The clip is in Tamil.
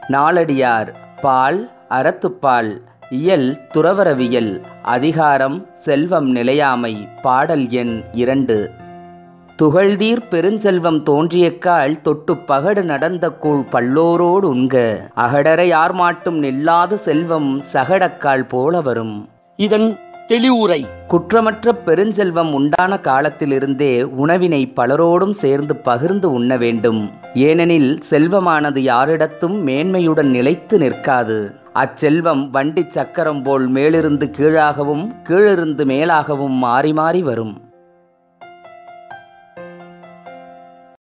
நாளடியார் பால் அறத்துப்பால் இயல் துறவரவியல் அதிகாரம் செல்வம் நிலையாமை பாடல் எண் இரண்டு துகள்தீர் பெருஞ்செல்வம் தோன்றியக்கால் தொட்டுப் பகடு நடந்த கூழ் பல்லோரோடு உண்க அகடரை யார் மாட்டும் நில்லாத செல்வம் சகடக்கால் போல வரும் இதன் தெளிவுரை குற்றமற்ற பெருஞ்செல்வம் உண்டான காலத்திலிருந்தே உணவினை பலரோடும் சேர்ந்து பகிர்ந்து உண்ண வேண்டும் ஏனெனில் செல்வமானது யாரிடத்தும் மேன்மையுடன் நிலைத்து நிற்காது அச்செல்வம் வண்டி சக்கரம் போல் மேலிருந்து கீழாகவும் கீழிருந்து மேலாகவும் மாறி மாறி வரும்